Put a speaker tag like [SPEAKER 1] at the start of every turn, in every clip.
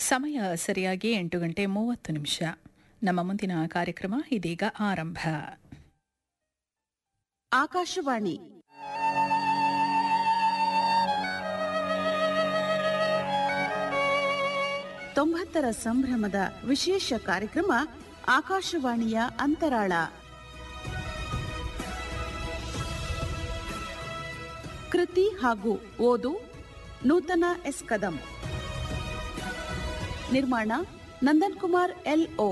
[SPEAKER 1] ಸಮಯ ಸರಿಯಾಗಿ ಎಂಟು ಗಂಟೆ ಮೂವತ್ತು ನಿಮಿಷ ನಮ್ಮ ಮುಂದಿನ ಕಾರ್ಯಕ್ರಮ ಇದೀಗ ಆರಂಭ
[SPEAKER 2] ಆಕಾಶವಾಣಿ ತೊಂಬತ್ತರ ಸಂಭ್ರಮದ ವಿಶೇಷ ಕಾರ್ಯಕ್ರಮ ಆಕಾಶವಾಣಿಯ ಅಂತರಾಳ ಕೃತಿ ಹಾಗೂ ಓದು ನೂತನ ಎಸ್ ಕದಂ ನಿರ್ಮಾಣ ನಂದನ್ ಕುಮಾರ್ ಎಲ್ ಓ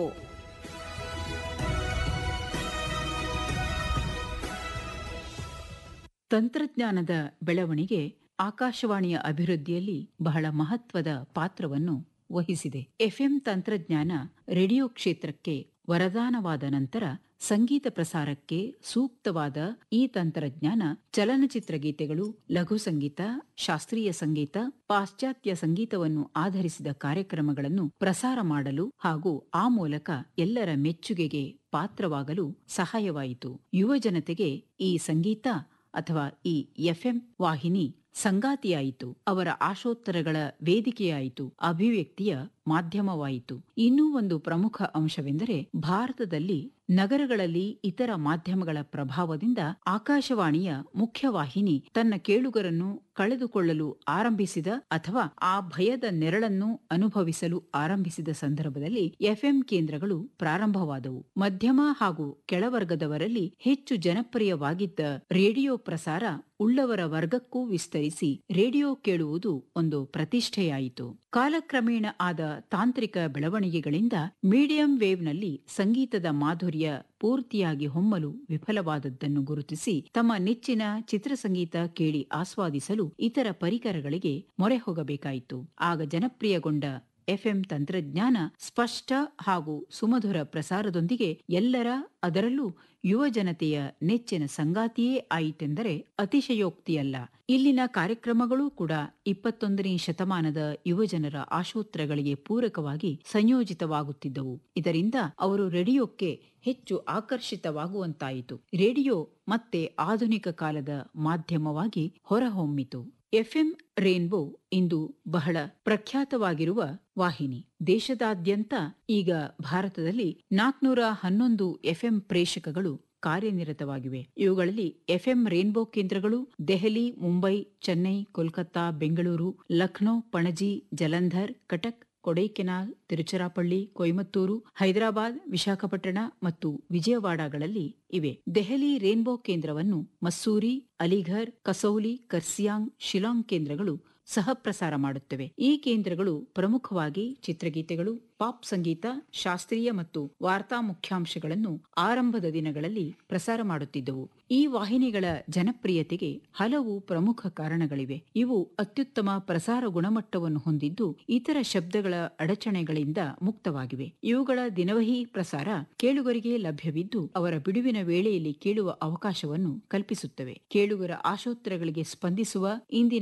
[SPEAKER 3] ತಂತ್ರಜ್ಞಾನದ ಬೆಳವಣಿಗೆ ಆಕಾಶವಾಣಿಯ ಅಭಿವೃದ್ಧಿಯಲ್ಲಿ ಬಹಳ ಮಹತ್ವದ ಪಾತ್ರವನ್ನು ವಹಿಸಿದೆ ಎಫ್ಎಂ ತಂತ್ರಜ್ಞಾನ ರೇಡಿಯೋ ಕ್ಷೇತ್ರಕ್ಕೆ ವರದಾನವಾದ ನಂತರ ಸಂಗೀತ ಪ್ರಸಾರಕ್ಕೆ ಸೂಕ್ತವಾದ ಈ ತಂತ್ರಜ್ಞಾನ ಚಲನಚಿತ್ರ ಗೀತೆಗಳು ಲಘು ಸಂಗೀತ ಶಾಸ್ತ್ರೀಯ ಸಂಗೀತ ಪಾಶ್ಚಾತ್ಯ ಸಂಗೀತವನ್ನು ಆಧರಿಸಿದ ಕಾರ್ಯಕ್ರಮಗಳನ್ನು ಪ್ರಸಾರ ಮಾಡಲು ಹಾಗೂ ಆ ಮೂಲಕ ಎಲ್ಲರ ಮೆಚ್ಚುಗೆಗೆ ಪಾತ್ರವಾಗಲು ಸಹಾಯವಾಯಿತು ಯುವ ಜನತೆಗೆ ಈ ಸಂಗೀತ ಅಥವಾ ಈ ಎಫ್ಎಂ ವಾಹಿನಿ ಸಂಗಾತಿಯಾಯಿತು ಅವರ ಆಶೋತ್ತರಗಳ ವೇದಿಕೆಯಾಯಿತು ಅಭಿವ್ಯಕ್ತಿಯ ಮಾಧ್ಯಮವಾಯಿತು ಇನ್ನೂ ಒಂದು ಪ್ರಮುಖ ಅಂಶವೆಂದರೆ ಭಾರತದಲ್ಲಿ ನಗರಗಳಲ್ಲಿ ಇತರ ಮಾಧ್ಯಮಗಳ ಪ್ರಭಾವದಿಂದ ಆಕಾಶವಾಣಿಯ ಮುಖ್ಯವಾಹಿನಿ ತನ್ನ ಕೇಳುಗರನ್ನು ಕಳೆದುಕೊಳ್ಳಲು ಆರಂಭಿಸಿದ ಅಥವಾ ಆ ಭಯದ ನೆರಳನ್ನು ಅನುಭವಿಸಲು ಆರಂಭಿಸಿದ ಸಂದರ್ಭದಲ್ಲಿ ಎಫ್ಎಂ ಕೇಂದ್ರಗಳು ಪ್ರಾರಂಭವಾದವು ಮಧ್ಯಮ ಹಾಗೂ ಕೆಳವರ್ಗದವರಲ್ಲಿ ಹೆಚ್ಚು ಜನಪ್ರಿಯವಾಗಿದ್ದ ರೇಡಿಯೋ ಪ್ರಸಾರ ಉಳ್ಳವರ ವರ್ಗಕ್ಕೂ ವಿಸ್ತರಿಸಿ ರೇಡಿಯೋ ಕೇಳುವುದು ಒಂದು ಪ್ರತಿಷ್ಠೆಯಾಯಿತು ಕಾಲಕ್ರಮೇಣ ಆದ ತಾಂತ್ರಿಕ ಬೆಳವಣಿಗೆಗಳಿಂದ ಮೀಡಿಯಂ ವೇವ್ನಲ್ಲಿ ಸಂಗೀತದ ಮಾಧುರ್ಯ ಪೂರ್ತಿಯಾಗಿ ಹೊಮ್ಮಲು ವಿಫಲವಾದದ್ದನ್ನು ಗುರುತಿಸಿ ತಮ್ಮ ನೆಚ್ಚಿನ ಚಿತ್ರಸಂಗೀತ ಕೇಳಿ ಆಸ್ವಾದಿಸಲು ಇತರ ಪರಿಕರಗಳಿಗೆ ಮೊರೆ ಹೋಗಬೇಕಾಯಿತು ಆಗ ಜನಪ್ರಿಯಗೊಂಡ ಎಫ್ಎಂ ತಂತ್ರಜ್ಞಾನ ಸ್ಪಷ್ಟ ಹಾಗೂ ಸುಮಧುರ ಪ್ರಸಾರದೊಂದಿಗೆ ಎಲ್ಲರ ಅದರಲ್ಲೂ ಯುವ ಜನತೆಯ ನೆಚ್ಚಿನ ಸಂಗಾತಿಯೇ ಆಯಿತೆಂದರೆ ಅತಿಶಯೋಕ್ತಿಯಲ್ಲ ಇಲ್ಲಿನ ಕಾರ್ಯಕ್ರಮಗಳೂ ಕೂಡ ಇಪ್ಪತ್ತೊಂದನೇ ಶತಮಾನದ ಯುವಜನರ ಆಶೋತ್ತರಗಳಿಗೆ ಪೂರಕವಾಗಿ ಸಂಯೋಜಿತವಾಗುತ್ತಿದ್ದವು ಇದರಿಂದ ಅವರು ರೇಡಿಯೋಕ್ಕೆ ಹೆಚ್ಚು ಆಕರ್ಷಿತವಾಗುವಂತಾಯಿತು ರೇಡಿಯೋ ಮತ್ತೆ ಆಧುನಿಕ ಕಾಲದ ಮಾಧ್ಯಮವಾಗಿ ಹೊರಹೊಮ್ಮಿತು ಎಫ್ಎಂ ರೇನ್ಬೋ ಇಂದು ಬಹಳ ಪ್ರಖ್ಯಾತವಾಗಿರುವ ವಾಹಿನಿ ದೇಶದಾದ್ಯಂತ ಈಗ ಭಾರತದಲ್ಲಿ ನಾಲ್ಕನೂರ ಹನ್ನೊಂದು ಎಫ್ಎಂ ಪ್ರೇಷಕಗಳು ಕಾರ್ಯನಿರತವಾಗಿವೆ ಇವುಗಳಲ್ಲಿ ಎಫ್ಎಂ ರೇನ್ಬೋ ಕೇಂದ್ರಗಳು ದೆಹಲಿ ಮುಂಬೈ ಚೆನ್ನೈ ಕೋಲ್ಕತ್ತಾ ಬೆಂಗಳೂರು ಲಖನೌ ಪಣಜಿ ಜಲಂಧರ್ ಕಟಕ್ ಕೊಡೈಕೆನಾಲ್ ತಿರುಚಿರಾಪಳ್ಳಿ ಕೊಯಮತ್ತೂರು ಹೈದರಾಬಾದ್ ವಿಶಾಖಪಟ್ಟಣ ಮತ್ತು ವಿಜಯವಾಡಗಳಲ್ಲಿ ಇವೆ ದೆಹಲಿ ರೇನ್ಬೋ ಕೇಂದ್ರವನ್ನು ಮಸ್ಸೂರಿ ಅಲಿಘರ್ ಕಸೌಲಿ ಕರ್ಸಿಯಾಂಗ್ ಶಿಲಾಂಗ್ ಕೇಂದ್ರಗಳು ಸಹ ಪ್ರಸಾರ ಮಾಡುತ್ತವೆ ಈ ಕೇಂದ್ರಗಳು ಪ್ರಮುಖವಾಗಿ ಚಿತ್ರಗೀತೆಗಳು ಪಾಪ್ ಸಂಗೀತ ಶಾಸ್ತ್ರೀಯ ಮತ್ತು ವಾರ್ತಾ ಮುಖ್ಯಾಂಶಗಳನ್ನು ಆರಂಭದ ದಿನಗಳಲ್ಲಿ ಪ್ರಸಾರ ಮಾಡುತ್ತಿದ್ದವು ಈ ವಾಹಿನಿಗಳ ಜನಪ್ರಿಯತೆಗೆ ಹಲವು ಪ್ರಮುಖ ಕಾರಣಗಳಿವೆ ಇವು ಅತ್ಯುತ್ತಮ ಪ್ರಸಾರ ಗುಣಮಟ್ಟವನ್ನು ಹೊಂದಿದ್ದು ಇತರ ಶಬ್ದಗಳ ಅಡಚಣೆಗಳಿಂದ ಮುಕ್ತವಾಗಿವೆ ಇವುಗಳ ದಿನವಹಿ ಪ್ರಸಾರ ಕೇಳುಗರಿಗೆ ಲಭ್ಯವಿದ್ದು ಅವರ ಬಿಡುವಿನ ವೇಳೆಯಲ್ಲಿ ಕೇಳುವ ಅವಕಾಶವನ್ನು ಕಲ್ಪಿಸುತ್ತವೆ ಕೇಳುಗರ ಆಶೋತ್ತರಗಳಿಗೆ ಸ್ಪಂದಿಸುವ ಇಂದಿನ